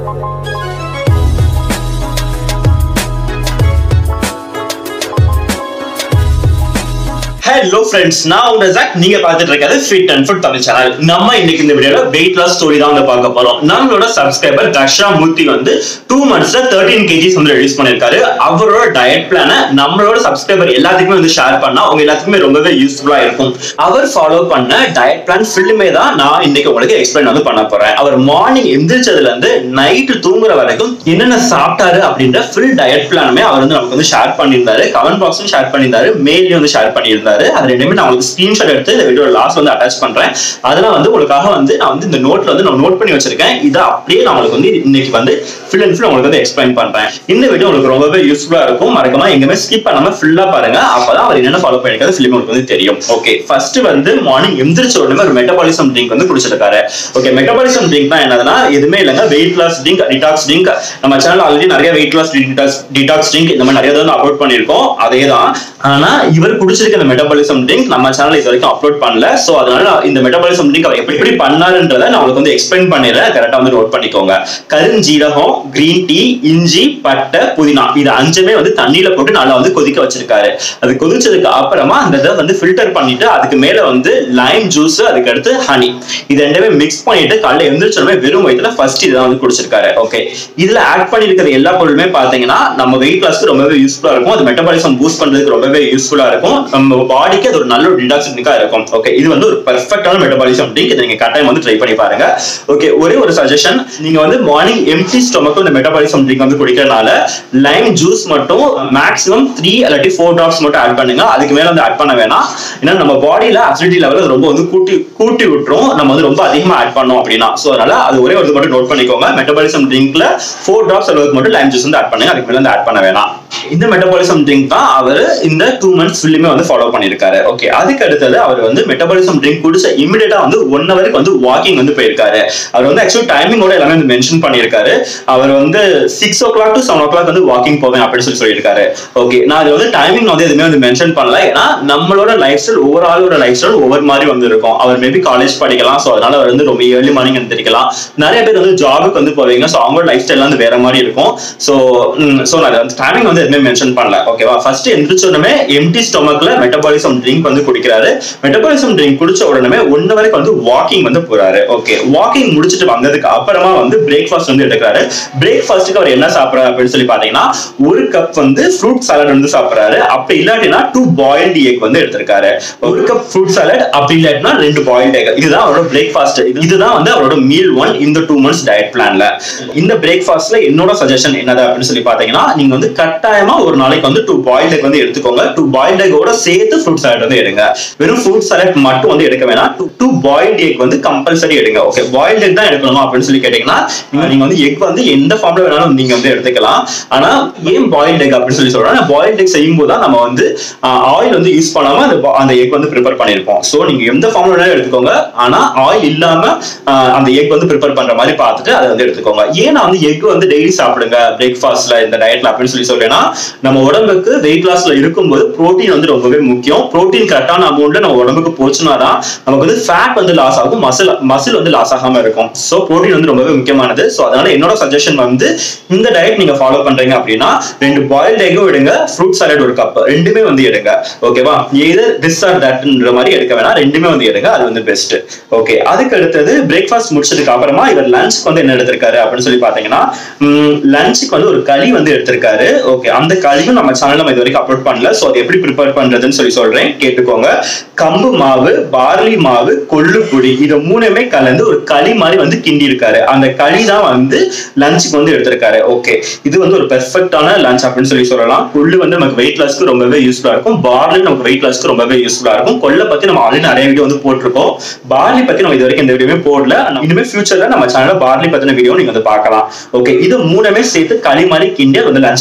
hello friends நான் உங்க jack நீங்க பார்த்துட்டு இருக்கிறது fit and food Tamil channel நம்ம இன்னைக்கு இந்த வீடியோல வெயிட் லாஸ் ஸ்டோரி தான் வந்து பார்க்க போறோம் நம்மளோட சப்ஸ்கிரைபர் தக்ஷா மூர்த்தி வந்து டூ மந்த்ஸ்ல தேர்ட்டீன் கேஜிஸ் வந்து ரெடியூஸ் பண்ணிருக்காரு அவரோட டயட் பிளான நம்மளோட சப்ஸ்கிரைபர் எல்லாத்துக்குமே வந்து ஷேர் பண்ணா உங்க எல்லாத்துக்குமே ரொம்பவே யூஸ்ஃபுல்லா இருக்கும் அவர் ஃபாலோ பண்ண டயட் பிளான் ஃபுல்லுமே தான் நான் இன்னைக்கு உங்களுக்கு எக்ஸ்பிளைன் வந்து பண்ண போறேன் அவர் மார்னிங் எந்திரிச்சதுல இருந்து நைட்டு தூங்குற வரைக்கும் என்னென்ன சாப்பிட்டாரு அப்படின்ற ஃபுல் டயட் பிளானுமே அவர் வந்து நமக்கு வந்து ஷேர் பண்ணியிருந்தாரு கமெண்ட் பாக்ஸும் ஷேர் பண்ணியிருந்தாரு மெயிலையும் வந்து ஷேர் பண்ணியிருந்தாரு அது ரெண்டுமே நான் உங்களுக்கு ஸ்கிரீன்ஷாட் எடுத்து இந்த வீடியோ லாஸ்ட் வந்து அட்டாச் பண்றேன் அதெல்லாம் வந்து உங்களுக்காக வந்து நான் வந்து இந்த நோட்ல வந்து நான் நோட் பண்ணி வச்சிருக்கேன் இதை அப்படியே நான் உங்களுக்கு வந்து இன்னைக்கு வந்து ஃபுல் அண்ட் ஃபுல் உங்களுக்கு வந்து எக்ஸ்பிளைன் பண்றேன் இந்த வீடியோ உங்களுக்கு ரொம்பவே யூஸ்ஃபுல்லா இருக்கும் மறக்காம எங்கேயுமே ஸ்கிப் பண்ணாம ஃபுல்லா பாருங்க அப்பதான் அவர் என்னென்ன ஃபாலோ பண்ணிருக்காரு ஃபிலிம் உங்களுக்கு வந்து தெரியும் ஓகே ஃபர்ஸ்ட் வந்து மார்னிங் எந்திரிச்ச உடனே ஒரு மெட்டபாலிசம் ட்ரிங்க் வந்து குடிச்சிருக்காரு ஓகே மெட்டபாலிசம் ட்ரிங்க் தான் என்னதுன்னா எதுவுமே இல்லைங்க weight loss drink detox drink நம்ம சேனல் ஆல்ரெடி நிறைய weight loss detox detox drink இந்த மாதிரி நிறைய வந்து அப்லோட் பண்ணியிருக்கோம் அதே தான் ஆனா இவர் குடிச்சிருக்க இந்த மெட்டபாலிசம் ட்ரிங்க் நம்ம சேனல் இது வரைக்கும் அப்லோட் பண்ணல சோ அதனால நான் இந்த மெட்டபாலிசம் ட்ரிங்க் அவர் எப்படி எப்படி பண்ணாருன்றத நான் உங்களுக்கு வந்து எக்ஸ்பிளைன் பண்ணிடுறேன் கரெக்டா வந்து நோட் பண்ணிக்கோங்க கருஞ்சீரகம் கிரீன் டீ இஞ்சி பட்டை புதினா இது அஞ்சுமே வந்து தண்ணியில போட்டு நல்லா வந்து கொதிக்க வச்சிருக்காரு அது கொதிச்சதுக்கு அப்புறமா அந்த இதை வந்து ஃபில்டர் பண்ணிட்டு அதுக்கு மேல வந்து லைம் ஜூஸ் அதுக்கு அடுத்து ஹனி இது ரெண்டுமே மிக்ஸ் பண்ணிட்டு காலைல எந்திரிச்சோடனே வெறும் வயிற்றுல ஃபர்ஸ்ட் இதான் வந்து குடிச்சிருக்காரு ஓகே இதுல ஆட் பண்ணிருக்கிற எல்லா பொருளுமே பாத்தீங்கன்னா நம்ம வெயிட் லாஸ்க்கு ரொம்பவே யூஸ்ஃபுல்லா இருக்கும் அது மெட்டபாலிசம் பூஸ்ட் பண்றதுக்கு ரொம்பவே யூஸ்ஃபுல்லா இருக்கும் நம்ம பாடிக்கு அது ஒரு நல்ல ஒரு டிடாக்சினிக்கா இருக்கும் ஓகே இது வந்து ஒரு பெர்ஃபெக்டான மெட்டபாலிசம் ட்ரிங்க் இதை நீங்க கட்டாயம் வந்து ட்ரை பண்ணி பாருங்க ஓகே ஒரே ஒரு சஜஷன் நீங்க வந்து மார்னிங் எம்டி ஸ்டொமக்கு இந்த மெட்டபாலிசம் ட்ரிங்க் வந்து குடிக்கிறனால லைம் ஜூஸ் மட்டும் மேக்ஸிமம் த்ரீ இல்லாட்டி ஃபோர் ட்ராப்ஸ் மட்டும் ஆட் பண்ணுங்க அதுக்கு மேல வந்து ஆட் பண்ண வேணாம் ஏன்னா நம்ம பாடியில அசிடிட்டி லெவல் ரொம்ப வந்து கூட்டி கூட்டி விட்டுரும் நம்ம வந்து ரொம்ப அதிகமா ஆட் பண்ணோம் அப்படின்னா ஸோ அதனால அது ஒரே ஒரு இது மட்டும் நோட் பண்ணிக்கோங்க மெட்டபாலிசம் ட்ரிங்க்ல ஃபோர் ட்ராப்ஸ் அளவுக்கு மட்டும் லைம் ஜூஸ் வந்து ஆட் பண்ணுங்க அதுக்கு மேல வந்து ஆட் பண்ண வேணாம் இந்த மெட்டபாலிசம் ட்ரிங்க் தான் அவர் இந்த டூ மந்த்ஸ் ஃபுல்லுமே வந்து ஃபாலோ பண்ணிருக்காரு ஓகே அதுக்கு அடுத்தது அவர் வந்து மெட்டபாலிசம் ட்ரிங்க் குடிச்ச இமிடியேட்டா வந்து ஒன் ஹவருக்கு வந்து வாக்கிங் வந்து போயிருக்காரு அவர் வந்து ஆக்சுவலி டைமிங்கோட எல்லாமே வந்து மென்ஷன் பண்ணியிருக்காரு அவர் வந்து six o'clock to seven o'clock வந்து வாக்கிங் போவேன் அப்படின்னு சொல்லி சொல்லியிருக்காரு ஓகே நான் அது வந்து டைமிங் வந்து எதுவுமே வந்து மென்ஷன் பண்ணல ஏன்னா நம்மளோட லைஃப் ஸ்டைல் ஒவ்வொரு ஆளோட லைஃப் ஸ்டைல் ஒவ்வொரு மாதிரி வந்து இருக்கும் அவர் மேபி காலேஜ் படிக்கலாம் ஸோ அதனால அவர் வந்து ரொம்ப ஏர்லி மார்னிங் எந்திரிக்கலாம் நிறைய பேர் வந்து ஜாபுக்கு வந்து போவீங்க ஸோ அவங்களோட லைஃப் ஸ்டைல் வந்து வேற மாதிரி இருக்கும் ஸோ ஸோ நான் வந்து டைமிங் வந்து எதுவுமே மென்ஷன் பண்ணல ஓகேவா ஃபர்ஸ்ட் எந்திரிச்ச உடனே எம்டி ஸ்டொமக்ல மெட்டபாலிசம் ட்ரிங்க் வந்து குடிக்கிறாரு மெட்டபாலிசம் ட்ரிங்க் குடிச்ச உடனே ஒன்னு வரைக்கும் வந்து வாக்கிங் வந்து போறாரு ஓகே வாக்கிங் முடிச்சுட்டு வந்ததுக்கு அப்புறமா வந்து பிரேக்ஃபாஸ்ட் வந்து எடுக்கிறாரு பிரேக்ஃபாஸ்ட்டுக்கு அவர் என்ன சாப்பிடுறாரு அப்படின்னு சொல்லி பாத்தீங்கன்னா ஒரு கப் வந்து ஃப்ரூட் சாலட் வந்து சாப்பிடுறாரு அப்படி இல்லாட்டினா டூ பாயில்டு எக் வந்து எடுத்திருக்காரு ஒரு கப் ஃப்ரூட் சாலட் அப்படி இல்லாட்டினா ரெண்டு பாயில்டு எக் இதுதான் அவரோட பிரேக்ஃபாஸ்ட் இதுதான் வந்து அவரோட மீல் ஒன் இந்த டூ மந்த்ஸ் டயட் பிளான்ல இந்த பிரேக்ஃபாஸ்ட்ல என்னோட சஜஷன் என்னது அப்படின்னு சொல்லி பாத்தீங்கன்னா நீங்க வந்து கட்டாயமா ஒரு நாளைக்கு வந்து டூ பாயில்டு எக் வந்து எடுத்துக்கோங்க டூ பாயில்டு எக்கோட சேர்த்து ஃப்ரூட் சாலட் வந்து எடுங்க வெறும் ஃப்ரூட் சாலட் மட்டும் வந்து எடுக்க வேணாம் டூ பாயில்டு எக் வந்து கம்பல்சரி எடுங்க ஓகே பாயில்டு எக் தான் எடுக்கணுமா அப்படின்னு சொல்லி கேட்டீங்கன்னா நீங்க நீங்க வந்து எக் வந்து எந்த ஃபார்ம்ல வேணாலும் நீங்க வந்து எடுத்துக்கலாம் ஆனா ஏன் பாயில்டு எக் அப்படின்னு சொல்லி சொல்றேன் பாயில்டு எக் செய்யும் போது தான் நம்ம வந்து ஆயில் வந்து யூஸ் பண்ணாம அந்த bo- அந்த எக் வந்து ப்ரிப்பேர் பண்ணிருப்போம் சோ நீங்க எந்த ஃபார்ம்ல வேணாலும் எடுத்துக்கோங்க ஆனா ஆயில் இல்லாம ஆஹ், அந்த எக் வந்து ப்ரிப்பேர் பண்ற மாதிரி பார்த்துட்டு அதை வந்து எடுத்துக்கோங்க ஏன் நான் வந்து எக் வந்து டெய்லி சாப்பிடுங்க பிரேக்ஃபாஸ்ட்ல இந்த டயட்ல அப்படின்னு சொல்லி சொல்றேன்னா நம்ம உடம்புக்கு வெயிட் லாஸ்ல இருக்கும்போது புரோட்டீன் வந்து ரொம்பவே முக்கியம் புரோட்டீன் கரெக்டான அமௌண்ட்ல நம்ம உடம்புக்கு போச்சுன்னா தான் நமக்கு வந்து ஃபேட் வந்து லாஸ் ஆகும் மசில் மசில் வந்து லாஸ் ஆகாம இருக்கும் ஸோ புரோட்டீன் வந்து ரொம்பவே முக்கியமானது ஸோ அதனால என்னோட சஜஷன் வந்து இந்த டயட் நீங்க ஃபாலோ பண்றீங்க அப்படின்னா ரெண்டு பாயில்டு எக்கும் எடுங்க ஃப்ரூட் சாலட் ஒரு கப் ரெண்டுமே வந்து எடுங்க ஓகேவா எது திஸ் ஆர் தட்ன்ற மாதிரி எடுக்க வேணாம் ரெண்டுமே வந்து எடுங்க அது வந்து பெஸ்ட் ஓகே அதுக்கு அடுத்தது பிரேக்ஃபாஸ்ட் முடிச்சதுக்கு அப்புறமா இவர் லஞ்சுக்கு வந்து என்ன எடுத்திருக்காரு அப்படின்னு சொல்லி பாத்தீங்கன்னா லஞ்சுக்கு வந்து ஒரு களி வந்து எடுத்திருக்காரு ஓகே அந்த களியும் நம்ம சேனல் நம்ம இது வரைக்கும் அப்லோட் பண்ணல ஸோ அது எப்படி ப்ரிப்பேர் பண்றதுன்னு சொல்லி சொல்றேன் கேட்டுக்கோங்க கம்பு மாவு பார்லி மாவு கொள்ளு பொடி இது மூணுமே கலந்து ஒரு களி மாதிரி வந்து கிண்டி இருக்காரு அந்த களி தான் வந்து லஞ்சுக்கு வந்து எடுத்திருக்காரு ஓகே இது வந்து ஒரு பெர்ஃபெக்டான லஞ்ச் அப்படின்னு சொல்லி சொல்லலாம் கொள்ளு வந்து நமக்கு வெயிட் லாஸ்க்கு ரொம்பவே யூஸ்ஃபுல்லா இருக்கும் பார்லி நமக்கு வெயிட் லாஸ்க்கு ரொம்பவே யூஸ்ஃபுல்லா இருக்கும் கொள்ளை பத்தி நம்ம ஆல்ரெடி நிறைய வீடியோ வந்து போட்டிருக்கோம் பார்லி பத்தி நம்ம இது வரைக்கும் இந்த வீடியோவே போடல ஆனா இனிமே ஃபியூச்சர்ல நம்ம சேனல்ல பார்லி பத்தின வீடியோ நீங்க வந்து பார்க்கலாம் ஓகே இது மூணுமே சேர்த்து களி மாதிரி கிண்டி அது வந்து லஞ்சுக்கு வந்து சாப்பிட்டு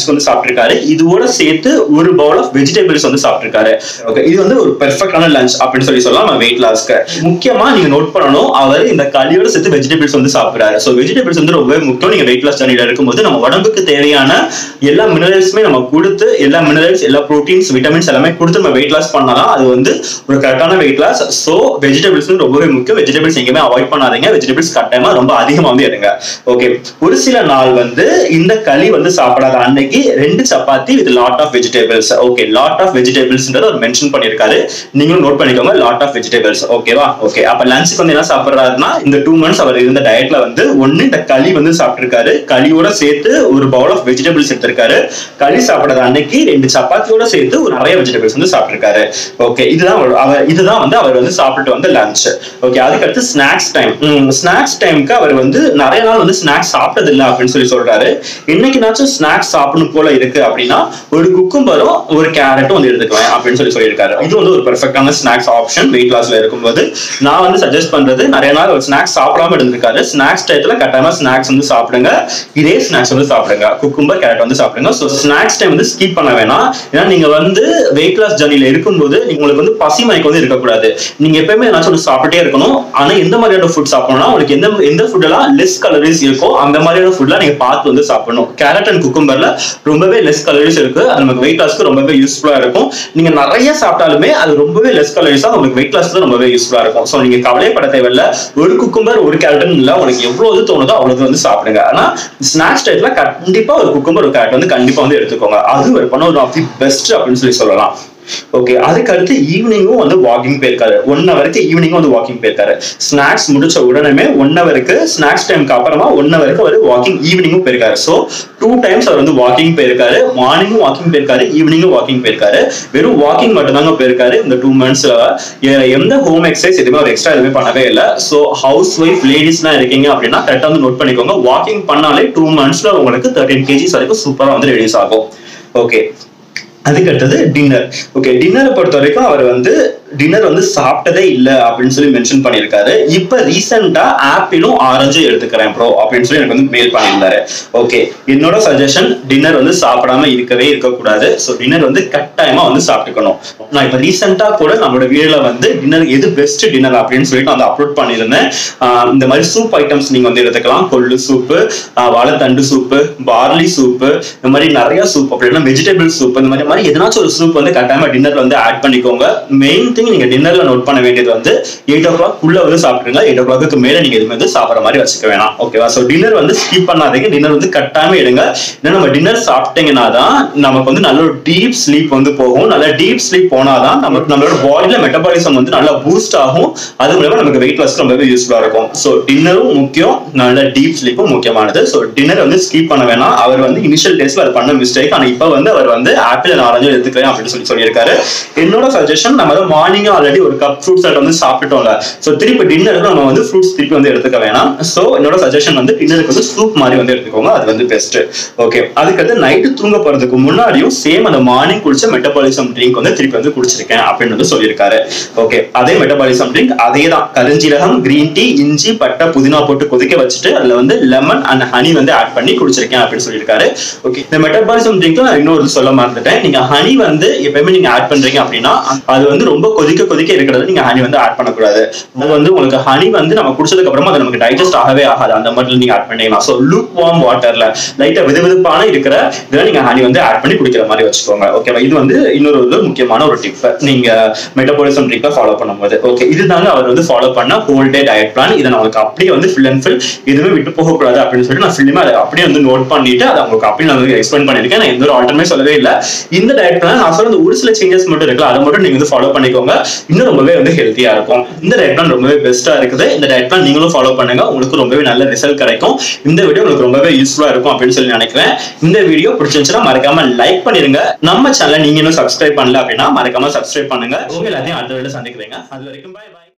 சாப்பிட்டிருக்காரு இதோட சேர்த்து ஒரு பவுல் ஆஃப் வெஜிடபிள்ஸ் வந்து சாப்பிட்டிருக்காரு ஓகே இது வந்து ஒரு பெர்ஃபெக்டான லஞ்ச் அப்படின்னு சொல்லி சொல்லலாம் நம்ம வெயிட் லாஸ்க்கு முக்கியமா நீங்க நோட் பண்ணணும் அவர் இந்த களியோட சேர்த்து வெஜிடபிள்ஸ் வந்து சாப்பிடுறாரு ஸோ வெஜிடபிள்ஸ் வந்து ரொம்பவே முக்கியம் நீங்க வெயிட் லாஸ் ஜர்னில இருக்கும்போது நம்ம உடம்புக்கு தேவையான எல்லா மினரல்ஸுமே நம்ம கொடுத்து எல்லா மினரல்ஸ் எல்லா ப்ரோட்டீன்ஸ் விட்டமின்ஸ் எல்லாமே கொடுத்து நம்ம வெயிட் லாஸ் பண்ணாதான் அது வந்து ஒரு கரெக்டான வெயிட் லாஸ் ஸோ வெஜிடபிள்ஸ் வந்து ரொம்பவே முக்கியம் வெஜிடபிள்ஸ் எங்கேயுமே அவாய்ட் பண்ணாதீங்க வெஜிடபிள்ஸ் கட்டாயமா ரொம்ப அதிகமா வந்து எடுங்க ஓகே ஒரு சில நாள் வந்து இந்த களி வந்து சாப்பிடாத அன்னைக்கு ரெண்டு chapati with lot of vegetables okay lot of வெஜிடபிள்ஸ்ன்றத அவர் மென்ஷன் பண்ணியிருக்காரு நீங்களும் நோட் பண்ணிக்கோங்க லாட் ஆஃப் வெஜிடபிள்ஸ் ஓகேவா ஓகே அப்ப லஞ்சுக்கு வந்து என்ன சாப்பிடுறாருன்னா இந்த டூ மந்த்ஸ் அவர் இருந்த டயட்ல வந்து ஒன்னு இந்த களி வந்து சாப்பிட்டிருக்காரு களியோட சேர்த்து ஒரு பவுல் ஆஃப் வெஜிடபிள்ஸ் எடுத்திருக்காரு களி சாப்பிடாத அன்னைக்கு ரெண்டு சப்பாத்தியோட சேர்த்து ஒரு நிறைய வெஜிடபிள்ஸ் வந்து சாப்பிட்டிருக்காரு ஓகே இதுதான் அவர் அவர் இதுதான் வந்து அவர் வந்து சாப்பிட்டு வந்து லஞ்ச் ஓகே அதுக்கடுத்து ஸ்நாக்ஸ் டைம் ஸ்நாக்ஸ் டைம்க்கு அவர் வந்து நிறைய நாள் வந்து ஸ்நாக்ஸ் சாப்பிட்டது இல்லை அப்படின்னு சொல்லி சொல்றாரு என்னைக்குனாச்சும் ஸ்நாக்ஸ் சாப்பிடணும் போல இருக்கு அப்படின்னா ஒரு குக்கும்பரும் ஒரு கேரட்டும் வந்து எடுத்துக்குவேன் அப்படின்னு சொல்லி சொல்லியிருக்காரு இது வந்து ஒரு பெர்ஃபெக்டான ஸ்நாக்ஸ் ஆப்ஷன் வெயிட் லாஸ்ல இருக்கும்போது நான் வந்து சஜஸ்ட் பண்றது நிறைய நாள் ஒரு ஸ்நாக்ஸ் சாப்பிடாம இருந்திருக்காரு ஸ்நாக்ஸ் டயத்துல கட்டாயமா ஸ்நாக்ஸ் வந்து சாப்பிடுங்க இதே ஸ்நாக்ஸ் வந்து சாப்பிடுங்க குக்கும்பர் கேரட் வந்து சாப்பிடுங்க ஸோ ஸ்நாக்ஸ் டைம் வந்து ஸ்கிப் பண்ண வேணாம் ஏன்னா நீங்க வந்து வெயிட் லாஸ் ஜர்னில இருக்கும்போது உங்களுக்கு வந்து பசி மயக்கம் வந்து இருக்கக்கூடாது நீங்க எப்பயுமே ஏதாச்சும் ஒன்று சாப்பிட்டே இருக்கணும் ஆனா எந்த மாதிரியான ஃபுட் சாப்பிடணும்னா உங்களுக்கு எந்த எந்த ஃபுட் எல்லாம் லெஸ் கலரிஸ் இருக்கோ அந்த மாதிரியான ஃபுட்லாம் நீங்க பார்த்து வந்து சாப்பிடணும் கேரட் அண்ட் குக்கும்பர்ல ரொம்பவே லெஸ் கலரிஸ் இருக்கு அது நமக்கு வெயிட் லாஸ்க்கு ரொம்பவே யூஸ்ஃபுல்லா இருக்கும் நீங்க நிறைய சாப்பிட்டாலுமே அது ரொம்பவே லெஸ் கலரிஸ் தான் உங்களுக்கு வெயிட் லாஸ்க்கு ரொம்பவே யூஸ்ஃபுல்லா இருக்கும் ஸோ நீங்க கவலைப்பட தேவையில்ல ஒரு குக்கும்பர் ஒரு கேரட்னு இல்லை உங்களுக்கு எவ்வளவு தோணுதோ அவ்வளவு வந்து சாப்பிடுங்க ஆனா ஸ்நாக்ஸ் டைப்ல கண்டிப்பா ஒரு குக்கும்பர் ஒரு கேரட் வந்து கண்டிப்பா வந்து எடுத்துக்கோங்க அது ஒரு பண்ண ஒரு ஆஃப் தி பெஸ்ட் அப்படின்னு சொல்லி சொல்லலாம் ஓகே அதுக்கு அடுத்து ஈவினிங்கும் வந்து வாக்கிங் போயிருக்காரு ஒன் ஹவருக்கு ஈவினிங்கும் வந்து வாக்கிங் போயிருக்காரு ஸ்நாக்ஸ் முடிச்ச உடனே ஒன் ஹவருக்கு ஸ்நாக்ஸ் டைம்க்கு அப்புறமா ஒன் ஹவருக்கு அவர் வாக்கிங் ஈவினிங்கும் போயிருக்காரு ஸோ டூ டைம்ஸ் அவர் வந்து வாக்கிங் போயிருக்காரு மார்னிங்கும் வாக்கிங் போயிருக்காரு ஈவினிங்கும் வாக்கிங் போயிருக்காரு வெறும் வாக்கிங் மட்டும் தாங்க போயிருக்காரு இந்த டூ மந்த்ஸ்ல எந்த ஹோம் எக்ஸசைஸ் எதுவுமே அவர் எக்ஸ்ட்ரா எதுவுமே பண்ணவே இல்லை ஸோ ஹவுஸ் ஒய்ஃப் லேடிஸ்லாம் இருக்கீங்க அப்படின்னா கரெக்டாக வந்து நோட் பண்ணிக்கோங்க வாக்கிங் பண்ணாலே டூ மந்த்ஸ்ல உங்களுக்கு தேர்ட்டின் கேஜிஸ் வரைக்கும் சூப்பராக வந்து ரெடியூஸ் ஆகும் ஓகே அதுக்கு அடுத்தது டின்னர் ஓகே டின்னரை பொறுத்த வரைக்கும் அவர் வந்து டின்னர் வந்து சாப்பிட்டதே இல்லை அப்படின்னு சொல்லி மென்ஷன் பண்ணியிருக்காரு இப்போ ரீசெண்டா ஆப்பிளும் ஆரஞ்சும் எடுத்துக்கிறேன் ப்ரோ அப்படின்னு சொல்லி எனக்கு வந்து மெயில் பண்ணியிருந்தாரு ஓகே என்னோட சஜஷன் டின்னர் வந்து சாப்பிடாம இருக்கவே இருக்கக்கூடாது ஸோ டின்னர் வந்து கட்டாயமா வந்து சாப்பிட்டுக்கணும் நான் இப்போ ரீசெண்டா கூட நம்மளோட வீடியோல வந்து டின்னர் எது பெஸ்ட் டின்னர் அப்படின்னு சொல்லிட்டு வந்து அப்லோட் பண்ணியிருந்தேன் ஆஹ் இந்த மாதிரி சூப் ஐட்டம்ஸ் நீங்க வந்து எடுத்துக்கலாம் கொள்ளு சூப்பு வாழைத்தண்டு சூப்பு பார்லி சூப்பு இந்த மாதிரி நிறைய சூப் அப்படின்னா வெஜிடபிள் சூப் இந்த மாதிரி மாதிரி எதனாச்சும் ஒரு சூப் வந்து கட்டாயமா டின்னர்ல வந்து ஆட் பண்ணிக்கோங்க மெயின் திங் நீங்க டின்னர்ல நோட் பண்ண வேண்டியது வந்து எயிட் ஓ கிளாக் உள்ள வந்து சாப்பிடுங்க எயிட் ஓ கிளாக்கு மேல நீங்க எதுவுமே வந்து சாப்பிட்ற மாதிரி வச்சுக்க வேணாம் ஓகேவா ஸோ டின்னர் வந்து ஸ்கிப் பண்ணாதீங்க டின்னர் வந்து கட்டாயமா எடுங்க ஏன்னா நம்ம டின்னர் சாப்பிட்டீங்கன்னா தான் நமக்கு வந்து நல்ல ஒரு டீப் ஸ்லீப் வந்து போகும் நல்ல டீப் ஸ்லீப் போனாதான் நமக்கு நம்மளோட பாடியில மெட்டபாலிசம் வந்து நல்லா பூஸ்ட் ஆகும் அது மூலமா நமக்கு வெயிட் லாஸ் ரொம்பவே யூஸ்ஃபுல்லா இருக்கும் ஸோ டின்னரும் முக்கியம் நல்ல டீப் ஸ்லீப்பும் முக்கியமானது ஸோ டின்னர் வந்து ஸ்கிப் பண்ண வேணாம் அவர் வந்து இனிஷியல் டேஸ்ல அவர் பண்ண மிஸ்டேக் ஆனா இப்போ வந்து அவர் வந்து ஆப்பிள் அண்ட் ஆரஞ்சு எடுத்துக்கிறேன் அப்படின்னு சொல்லி சொல்லியிருக்காரு என்னோட சஜஷன் நம்ம வந்து மார்னிங் ஆல்ரெடி ஒரு கப் ஃப்ரூட் சாலட் வந்து சாப்பிட்டோம்ல ஸோ திருப்பி டின்னருக்கு நம்ம வந்து ஃப்ரூட்ஸ் திருப்பி வந்து எடுத்துக்க வேணாம் ஸோ என்னோட சஜஷன் வந்து டின்னருக்கு வந்து சூப் மாதிரி வந்து எடுத்துக்கோங்க அது வந்து பெஸ்ட் ஓகே அதுக்கடுத்து நைட்டு தூங்க போறதுக்கு முன்னாடியும் சேம் அந்த மார்னிங் குடிச்ச மெட்டபாலிசம் ட்ரிங்க் வந்து திருப்பி வந்து குடிச்சிருக்கேன் அப்படின்னு வந்து சொல்லியிருக்காரு ஓகே அதே மெட்டபாலிசம் ட்ரிங்க் அதே தான் கருஞ்சீரகம் கிரீன் டீ இஞ்சி பட்டை புதினா போட்டு கொதிக்க வச்சுட்டு அதுல வந்து லெமன் அண்ட் ஹனி வந்து ஆட் பண்ணி குடிச்சிருக்கேன் அப்படின்னு சொல்லியிருக்காரு ஓகே இந்த மெட்டபாலிசம் ட்ரிங்க் நான் இன்னொரு சொல்ல மறந்துட்டேன் நீங்க ஹனி வந்து எப்பயுமே நீங்க ஆட் பண்றீங்க அப்படின்னா அது வந்து ரொம்ப கொதிக்க கொதிக்க இருக்கிறது நீங்க ஹனி வந்து ஆட் பண்ணக்கூடாது அது வந்து உங்களுக்கு ஹனி வந்து நம்ம குடிச்சதுக்கு அப்புறமா அது நமக்கு டைஜஸ்ட் ஆகவே ஆகாது அந்த மாதிரி நீங்க ஆட் பண்ணிக்கலாம் ஸோ லூக் வார்ம் வாட்டர்ல லைட்டா வித விதப்பான இருக்கிற இதெல்லாம் நீங்க ஹனி வந்து ஆட் பண்ணி குடிக்கிற மாதிரி வச்சுக்கோங்க ஓகேவா இது வந்து இன்னொரு ஒரு முக்கியமான ஒரு டிப் நீங்க மெட்டபாலிசம் ட்ரிப்பை ஃபாலோ பண்ணும்போது ஓகே இதுதாங்க அவர் வந்து ஃபாலோ பண்ண ஹோல் டே டயட் பிளான் இதை நான் உங்களுக்கு அப்படியே வந்து ஃபில் அண்ட் ஃபில் எதுவுமே விட்டு போகக்கூடாது அப்படின்னு சொல்லிட்டு நான் ஃபில்லுமே அதை அப்படியே வந்து நோட் பண்ணிட்டு அதை உங்களுக்கு அப்படியே நான் வந்து எக்ஸ்பிளைன் பண்ணிருக்கேன் நான் எந்த ஒரு ஆல்டர்மே சொல்லவே இல்லை இந்த டயட் பிளான் நான் சொல்ல ஒரு சில சேஞ்சஸ் மட்டும் இருக்குல்ல அதை மட்டும் நீங்க வந்து ஃபாலோ பண்ணிக்கோங்க இன்னும் ரொம்பவே வந்து ஹெல்த்தியா இருக்கும் இந்த டயட் பிளான் ரொம்பவே பெஸ்டா இருக்குது இந்த டயட் பிளான் நீங்களும் ஃபாலோ பண்ணுங்க உங்களுக்கு ரொம்பவே நல்ல ரிசல்ட் கிடைக்கும் இந்த வீடியோ உங்களுக்கு ரொம்பவே யூஸ்ஃபுல்லா இருக்கும் அப்படின்னு சொல்லி நினைக்கிறேன் இந்த வீடியோ பிடிச்சிருந்துச்சுன்னா மறக்காம லைக் பண்ணிருங்க நம்ம சேனலை நீங்க இன்னும் சப்ஸ்கிரைப் பண்ணல அப்படின்னா மறக்காம சப்ஸ்கிரைப் பண்ணுங்க உங்க எல்லாத்தையும் அடுத்த வீடியோ சந்திக்கிறேங்க அது வரைக்கும் பாய் பாய்